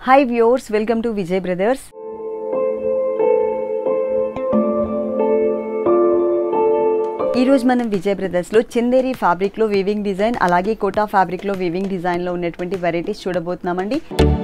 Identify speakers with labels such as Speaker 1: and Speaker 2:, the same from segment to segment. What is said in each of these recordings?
Speaker 1: hi viewers welcome to Vijay brothers ఈరోజు మనం విజయ్ బ్రదర్స్లో చందేరి ఫ్యాబ్రిక్లో వీవింగ్ డిజైన్ అలాగే కోటా ఫ్యాబ్రిక్లో వీవింగ్ డిజైన్లో ఉన్నటువంటి వెరైటీస్ చూడబోతున్నామండి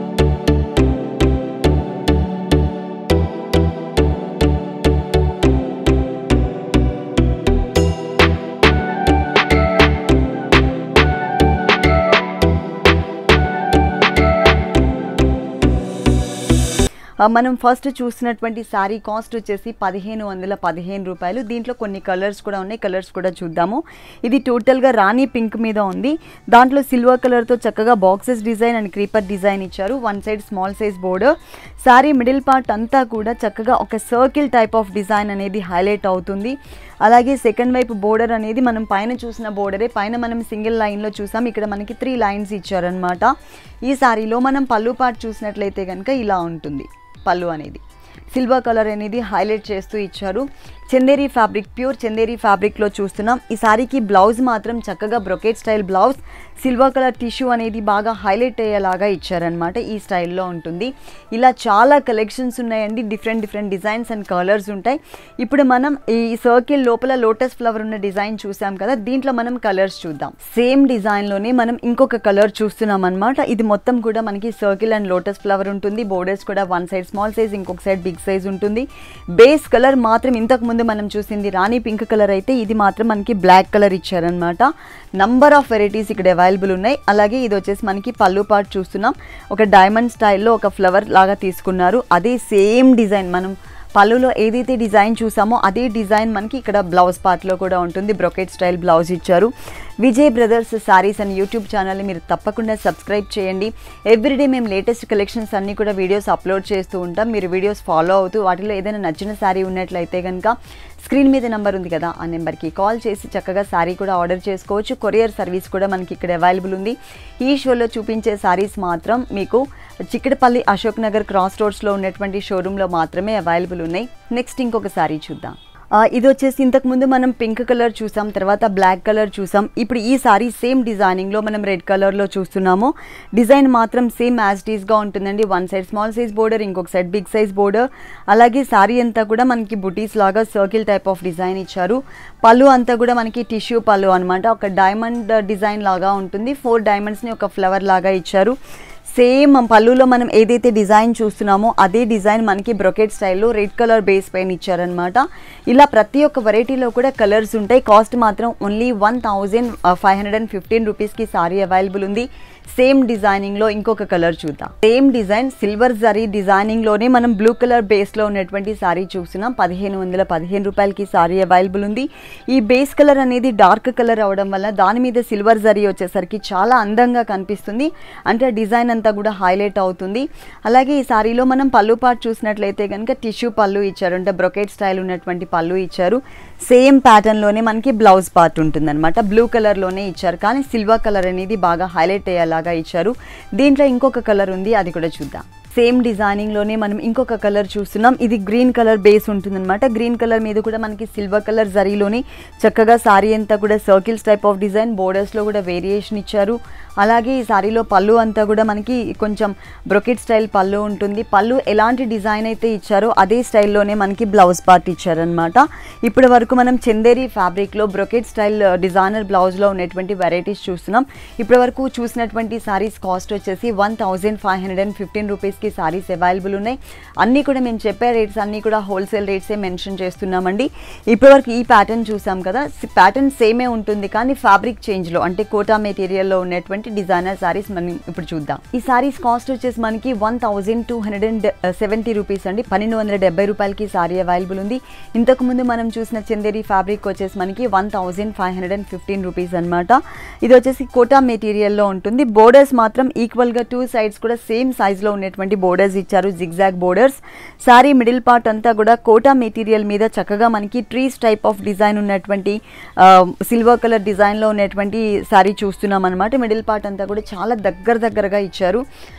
Speaker 1: ఆ, మనం ఫస్ట్ చూసినటువంటి శారీ కాస్ట్ వచ్చేసి పదిహేను వందల పదిహేను రూపాయలు దీంట్లో కొన్ని కలర్స్ కూడా ఉన్నాయి కలర్స్ కూడా చూద్దాము ఇది టోటల్గా రాణి పింక్ మీద ఉంది దాంట్లో సిల్వర్ కలర్తో చక్కగా boxes design and creeper design ఇచ్చారు one side small size border sari middle part అంతా కూడా చక్కగా ఒక సర్కిల్ టైప్ ఆఫ్ డిజైన్ అనేది హైలైట్ అవుతుంది అలాగే సెకండ్ వైపు బోర్డర్ అనేది మనం పైన చూసిన బోర్డరే పైన మనం సింగిల్ లైన్లో చూసాం ఇక్కడ మనకి త్రీ లైన్స్ ఇచ్చారనమాట ఈ శారీలో మనం పళ్ళు పార్ట్ చూసినట్లయితే కనుక ఇలా ఉంటుంది పళ్ళు అనేది సిల్వర్ కలర్ అనేది హైలైట్ చేస్తూ ఇచ్చారు చందేరి ఫ్యాబ్రిక్ ప్యూర్ చందేరి ఫ్యాబ్రిక్లో చూస్తున్నాం ఈ శారీకి బ్లౌజ్ మాత్రం చక్కగా brocade style blouse silver colour tissue అనేది బాగా హైలైట్ అయ్యేలాగా ఇచ్చారనమాట ఈ స్టైల్లో ఉంటుంది ఇలా చాలా కలెక్షన్స్ ఉన్నాయండి different different designs and colours ఉంటాయి ఇప్పుడు మనం ఈ సర్కిల్ లోపల లోటస్ ఫ్లవర్ ఉన్న డిజైన్ చూసాం కదా దీంట్లో మనం కలర్స్ చూద్దాం సేమ్ డిజైన్లోనే మనం ఇంకొక కలర్ చూస్తున్నాం అనమాట ఇది మొత్తం కూడా మనకి సర్కిల్ అండ్ లోటస్ ఫ్లవర్ ఉంటుంది బోర్డర్స్ కూడా వన్ సైడ్ స్మాల్ సైజ్ ఇంకొక సైడ్ బిగ్ సైజ్ ఉంటుంది బేస్ కలర్ మాత్రం ఇంతకు ముందు మనం చూసింది రాణి పింక్ కలర్ అయితే ఇది మాత్రం మనకి బ్లాక్ కలర్ ఇచ్చారనమాట నంబర్ ఆఫ్ వెరైటీస్ ఇక్కడ అవైలబుల్ ఉన్నాయి అలాగే ఇది వచ్చేసి మనకి పళ్ళు పార్ట్ చూస్తున్నాం ఒక డైమండ్ స్టైల్లో ఒక ఫ్లవర్ లాగా తీసుకున్నారు అదే సేమ్ డిజైన్ మనం పళ్ళులో ఏదైతే డిజైన్ చూసామో అదే డిజైన్ మనకి ఇక్కడ బ్లౌజ్ పార్ట్లో కూడా ఉంటుంది బ్రొకెట్ స్టైల్ బ్లౌజ్ ఇచ్చారు Vijay brothers sarees and YouTube ఛానల్ని మీరు తప్పకుండా సబ్స్క్రైబ్ చేయండి ఎవ్రీడే మేము లేటెస్ట్ కలెక్షన్స్ అన్నీ కూడా వీడియోస్ అప్లోడ్ చేస్తూ ఉంటాం మీరు వీడియోస్ ఫాలో అవుతూ వాటిలో ఏదైనా నచ్చిన శారీ ఉన్నట్లయితే కనుక స్క్రీన్ మీద నెంబర్ ఉంది కదా ఆ నెంబర్కి కాల్ చేసి చక్కగా శారీ కూడా ఆర్డర్ చేసుకోవచ్చు కొరియర్ సర్వీస్ కూడా మనకి ఇక్కడ అవైలబుల్ ఉంది ఈ షోలో చూపించే శారీస్ మాత్రం మీకు చిక్కడపల్లి అశోక్ నగర్ క్రాస్ రోడ్స్లో ఉన్నటువంటి షోరూంలో మాత్రమే అవైలబుల్ ఉన్నాయి నెక్స్ట్ ఇంకొక శారీ చూద్దాం ఆ, ఇది వచ్చేసి ఇంతకుముందు మనం పింక్ కలర్ చూసాం తర్వాత బ్లాక్ కలర్ చూసాం ఇప్పుడు ఈ సారీ సేమ్ డిజైనింగ్లో మనం రెడ్ కలర్లో చూస్తున్నాము డిజైన్ మాత్రం సేమ్ యాజ్ టీస్గా ఉంటుందండి one side small size border ఇంకొక సైడ్ బిగ్ సైజ్ బోర్డర్ అలాగే సారీ అంతా కూడా మనకి బుటీస్ లాగా సర్కిల్ టైప్ ఆఫ్ డిజైన్ ఇచ్చారు పళ్ళు అంతా కూడా మనకి టిష్యూ పళ్ళు అనమాట ఒక డైమండ్ డిజైన్ లాగా ఉంటుంది ఫోర్ డైమండ్స్ని ఒక ఫ్లవర్ లాగా ఇచ్చారు సేమ్ పళ్ళులో మనం ఏదైతే డిజైన్ చూస్తున్నామో అదే డిజైన్ మనకి బ్రొకెట్ స్టైల్లో రెడ్ కలర్ బేస్ పైన ఇచ్చారనమాట ఇలా ప్రతి ఒక్క వెరైటీలో కూడా కలర్స్ ఉంటాయి కాస్ట్ మాత్రం only one thousand five hundred and fifteen రూపీస్కి సారీ అవైలబుల్ ఉంది సేమ్ డిజైనింగ్లో ఇంకొక కలర్ చూద్దాం సేమ్ డిజైన్ సిల్వర్ జరీ డిజైనింగ్లోనే మనం బ్లూ కలర్ బేస్లో ఉన్నటువంటి సారీ చూస్తున్నాం పదిహేను వందల పదిహేను రూపాయలకి సారీ అవైలబుల్ ఉంది ఈ బేస్ కలర్ అనేది డార్క్ కలర్ అవడం వల్ల దాని మీద సిల్వర్ జరీ వచ్చేసరికి చాలా అందంగా కనిపిస్తుంది అంటే డిజైన్ అంతా కూడా హైలైట్ అవుతుంది అలాగే ఈ సారీలో మనం పళ్ళు పార్ట్ చూసినట్లయితే కనుక టిష్యూ పళ్ళు ఇచ్చారు అంటే బ్రొకెట్ స్టైల్ ఉన్నటువంటి పళ్ళు ఇచ్చారు సేమ్ ప్యాటర్న్లోనే మనకి బ్లౌజ్ పార్ట్ ఉంటుందన్నమాట బ్లూ కలర్లోనే ఇచ్చారు కానీ సిల్వర్ కలర్ అనేది బాగా హైలైట్ అయ్యేలాగా ఇచ్చారు దీంట్లో ఇంకొక కలర్ ఉంది అది కూడా చూద్దాం సేమ్ డిజైనింగ్లోనే మనం ఇంకొక కలర్ చూస్తున్నాం ఇది గ్రీన్ కలర్ బేస్ ఉంటుందన్నమాట గ్రీన్ కలర్ మీద కూడా మనకి సిల్వర్ కలర్ జరీలోని చక్కగా సారీ అంతా కూడా సర్కిల్స్ టైప్ ఆఫ్ డిజైన్ బోర్డర్స్లో కూడా వేరియేషన్ ఇచ్చారు అలాగే ఈ సారీలో పళ్ళు అంతా కూడా మనకి కొంచెం బ్రొకెట్ స్టైల్ పళ్ళు ఉంటుంది పళ్ళు ఎలాంటి డిజైన్ అయితే ఇచ్చారో అదే స్టైల్లోనే మనకి బ్లౌజ్ పార్ట్ ఇచ్చారనమాట ఇప్పటి వరకు మనం చందేరి ఫ్యాబ్రిక్లో బ్రొకెట్ స్టైల్ డిజైనర్ బ్లౌజ్లో ఉన్నటువంటి వెరైటీస్ చూస్తున్నాం ఇప్పటి వరకు చూసినటువంటి సారీస్ కాస్ట్ వచ్చేసి one thousand five hundred and fifteen రూపీస్కి సారీస్ అవైలబుల్ ఉన్నాయి అన్నీ కూడా మేము చెప్పే రేట్స్ అన్నీ కూడా హోల్సేల్ రేట్సే మెన్షన్ చేస్తున్నామండి ఇప్పటివరకు ఈ ప్యాటర్న్ చూసాం కదా ప్యాటర్న్ సేమే ఉంటుంది కానీ ఫ్యాబ్రిక్ చేంజ్లో అంటే కోటా మెటీరియల్లో ఉన్నటువంటి డిజైనర్ సారీస్ మనం ఇప్పుడు చూద్దాం ఈ సారీస్ కాస్ట్ వచ్చేసి మనకి one thousand two hundred and seventy rupees అండి పన్నెండు వందల డెబ్బై రూపాయలకి సారీ అవైలబుల్ ఉంది ఇంతకు ముందు మనం చూసిన చందేరి ఫ్యాబ్రిక్ వచ్చేసి మనకి one thousand five hundred and fifteen rupees అనమాట ఇది వచ్చేసి కోటా మెటీరియల్లో ఉంటుంది బోర్డర్స్ మాత్రం ఈక్వల్గా టూ సైడ్స్ కూడా సేమ్ సైజ్లో ఉన్నటువంటి బోర్డర్స్ ఇచ్చారు zigzag borders sari middle part అంతా కూడా కోటా మెటీరియల్ మీద చక్కగా మనకి ట్రీస్ టైప్ ఆఫ్ డిజైన్ ఉన్నటువంటి సిల్వర్ కలర్ డిజైన్లో ఉన్నటువంటి సారీ చూస్తున్నాం అనమాట మిడిల్ పార్ట్ అంతా కూడా చాలా దగ్గర దగ్గరగా ఇచ్చారు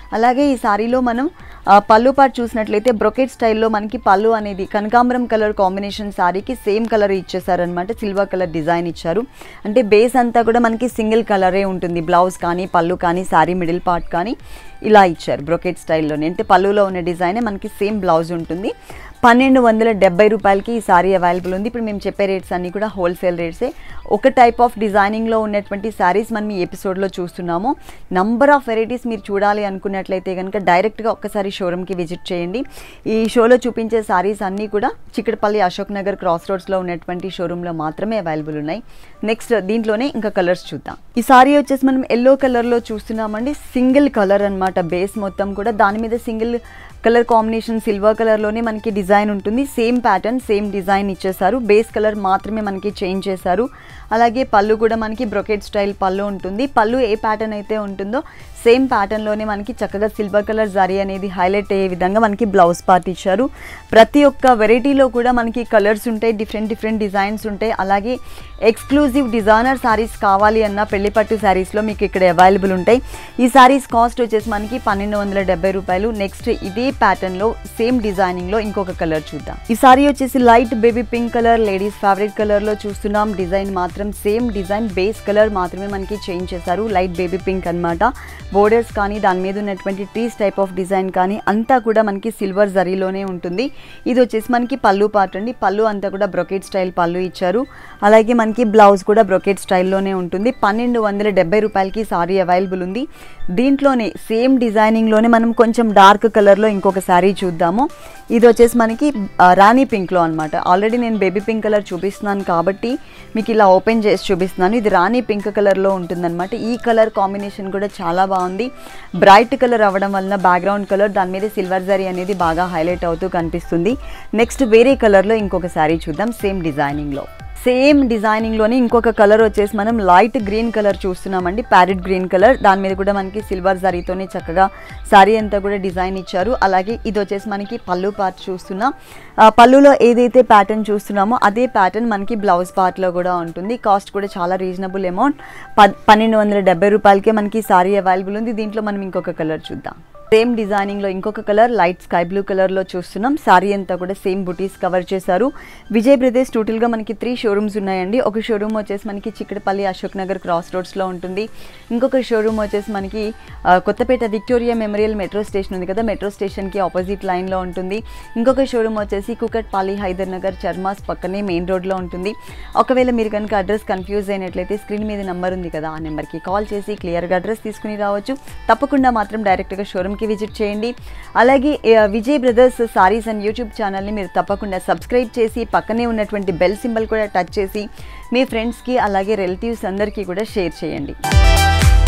Speaker 1: అలాగే ఈ సారీలో మనం ఆ, పళ్ళు పాటు చూసినట్లయితే బ్రొకెట్ స్టైల్లో మనకి పళ్ళు అనేది కనకాంబరం కలర్ కాంబినేషన్ సారీకి సేమ్ కలర్ ఇచ్చేసారనమాట సిల్వర్ కలర్ డిజైన్ ఇచ్చారు అంటే బేస్ అంతా కూడా మనకి సింగిల్ కలరే ఉంటుంది బ్లౌజ్ కానీ పళ్ళు కానీ సారీ మిడిల్ పార్ట్ కానీ ఇలా ఇచ్చారు బ్రొకెట్ స్టైల్లోనే అంటే పళ్ళులో ఉన్న డిజైనే మనకి సేమ్ బ్లౌజ్ ఉంటుంది పన్నెండు వందల డెబ్బై రూపాయలకి ఈ సారీ అవైలబుల్ ఉంది ఇప్పుడు మేము చెప్పే రేట్స్ అన్నీ కూడా హోల్సేల్ రేట్సే ఒక టైప్ ఆఫ్ డిజైనింగ్లో ఉన్నటువంటి శారీస్ మనం ఈ ఎపిసోడ్లో చూస్తున్నాము నంబర్ ఆఫ్ వెరైటీస్ మీరు చూడాలి అనుకున్నట్లయితే కనుక డైరెక్ట్గా ఒక్కసారి షోరూమ్కి విజిట్ చేయండి ఈ షోలో చూపించే శారీస్ అన్నీ కూడా చిక్కడపల్లి అశోక్ నగర్ క్రాస్ రోడ్స్లో ఉన్నటువంటి షోరూంలో మాత్రమే అవైలబుల్ ఉన్నాయి నెక్స్ట్ దీంట్లోనే ఇంకా కలర్స్ చూద్దాం ఈ సారీ వచ్చేసి మనం ఎల్లో కలర్లో చూస్తున్నామండి సింగిల్ కలర్ అన్నమాట బేస్ మొత్తం కూడా దాని మీద సింగిల్ కలర్ కాంబినేషన్ సిల్వర్ కలర్లోనే మనకి డిజైన్ ఉంటుంది సేమ్ ప్యాటర్న్ సేమ్ డిజైన్ ఇచ్చేసారు బేస్ కలర్ మాత్రమే మనకి చేంజ్ చేశారు అలాగే పళ్ళు కూడా మనకి బ్రొకెట్ స్టైల్ పళ్ళు ఉంటుంది పళ్ళు ఏ ప్యాటర్న్ అయితే ఉంటుందో సేమ్ ప్యాటర్న్లోనే మనకి చక్కగా సిల్వర్ కలర్ జరీ అనేది హైలైట్ అయ్యే విధంగా మనకి బ్లౌజ్ పార్ట్ ఇచ్చారు ప్రతి ఒక్క వెరైటీలో కూడా మనకి కలర్స్ ఉంటాయి డిఫరెంట్ డిఫరెంట్ డిజైన్స్ ఉంటాయి అలాగే ఎక్స్క్లూజివ్ డిజైనర్ శారీస్ కావాలి అన్న పెళ్లి పట్టు శారీస్లో మీకు ఇక్కడ అవైలబుల్ ఉంటాయి ఈ శారీస్ కాస్ట్ వచ్చేసి మనకి పన్నెండు వందల డెబ్బై రూపాయలు నెక్స్ట్ ఇదే ప్యాటర్న్లో సేమ్ డిజైనింగ్లో ఇంకొక కలర్ చూద్దాం ఈ సారీ వచ్చేసి light baby pink colour ladies favourite కలర్లో చూస్తున్నాం డిజైన్ మాత్రం సేమ్ డిజైన్ బేస్ కలర్ మాత్రమే మనకి చేంజ్ చేశారు లైట్ బేబీ పింక్ అన్నమాట బోర్డర్స్ కానీ దాని మీద ఉన్నటువంటి ట్రీస్ టైప్ ఆఫ్ డిజైన్ కానీ అంతా కూడా మనకి సిల్వర్ జరీలోనే ఉంటుంది ఇది వచ్చేసి మనకి పళ్ళు పార్ట్ అండి పళ్ళు అంతా కూడా బ్రొకెట్ స్టైల్ పళ్ళు ఇచ్చారు అలాగే మనకి బ్లౌజ్ కూడా బ్రొకెట్ స్టైల్లోనే ఉంటుంది పన్నెండు వందల డెబ్బై రూపాయలకి సారీ అవైలబుల్ ఉంది దీంట్లోనే సేమ్ డిజైనింగ్లోనే మనం కొంచెం డార్క్ కలర్లో ఇంకొక శారీ చూద్దాము ఇది వచ్చేసి మనకి ఆ, రాణి పింక్లో అనమాట ఆల్రెడీ నేను బేబీ పింక్ కలర్ చూపిస్తున్నాను కాబట్టి మీకు ఇలా ఓపెన్ చేసి చూపిస్తున్నాను ఇది రాణి పింక్ కలర్లో ఉంటుందన్నమాట ఈ కలర్ కాంబినేషన్ కూడా చాలా బాగుంది బ్రైట్ కలర్ అవ్వడం వలన బ్యాక్గ్రౌండ్ కలర్ దాని మీద సిల్వర్ జరీ అనేది బాగా హైలైట్ అవుతూ కనిపిస్తుంది నెక్స్ట్ వేరే కలర్లో ఇంకొక శారీ చూద్దాం సేమ్ డిజైనింగ్లో సేమ్ డిజైనింగ్లోనే ఇంకొక కలర్ వచ్చేసి మనం లైట్ గ్రీన్ కలర్ చూస్తున్నామండి ప్యారెట్ గ్రీన్ కలర్ దాని మీద కూడా మనకి సిల్వర్ జరీతోనే చక్కగా సారీ అంతా కూడా డిజైన్ ఇచ్చారు అలాగే ఇది వచ్చేసి మనకి పళ్ళు పార్ట్ చూస్తున్నాం ఆ, పళ్ళులో ఏదైతే ప్యాటర్న్ చూస్తున్నామో అదే ప్యాటర్న్ మనకి బ్లౌజ్ పార్ట్లో కూడా ఉంటుంది కాస్ట్ కూడా చాలా రీజనబుల్ అమౌంట్ పద్ పన్నెండు వందల డెబ్బై రూపాయలకే మనకి సారీ అవైలబుల్ ఉంది దీంట్లో మనం ఇంకొక కలర్ చూద్దాం సేమ్ డిజైనింగ్లో ఇంకొక కలర్ లైట్ స్కై బ్లూ కలర్లో చూస్తున్నాం సారీ అంతా కూడా సేమ్ బుటీస్ కవర్ చేశారు విజయ్ బ్రదర్స్ టోటల్గా మనకి త్రీ షోరూమ్స్ ఉన్నాయండి ఒక షోరూమ్ వచ్చేసి మనకి చిక్కడపల్లి అశోక్ నగర్ క్రాస్ రోడ్స్లో ఉంటుంది ఇంకొక షోరూమ్ వచ్చేసి మనకి ఆ, Kothapet Victoria Memorial metro station ఉంది కదా మెట్రో స్టేషన్కి ఆపోజిట్ లైన్లో ఉంటుంది ఇంకొక షోరూమ్ వచ్చేసి కుకట్పాలి హైదర్ నగర్ చర్మాస్ పక్కనే మెయిన్ రోడ్లో ఉంటుంది ఒకవేళ మీరు కనుక అడ్రస్ కన్ఫ్యూజ్ అయినట్లయితే స్క్రీన్ మీద నెంబర్ ఉంది కదా ఆ నెంబర్కి కాల్ చేసి క్లియర్గా అడ్రస్ తీసుకుని రావచ్చు తప్పకుండా మాత్రం డైరెక్ట్గా షోరూమ్కి విజిట్ చేయండి అలాగే ఆ, Vijay brothers sarees and YouTube ఛానల్ని మీరు తప్పకుండా సబ్స్క్రైబ్ చేసి పక్కనే ఉన్నటువంటి బెల్ సింబల్ కూడా టచ్ చేసి మీ ఫ్రెండ్స్కి అలాగే రిలేటివ్స్ అందరికీ కూడా షేర్ చేయండి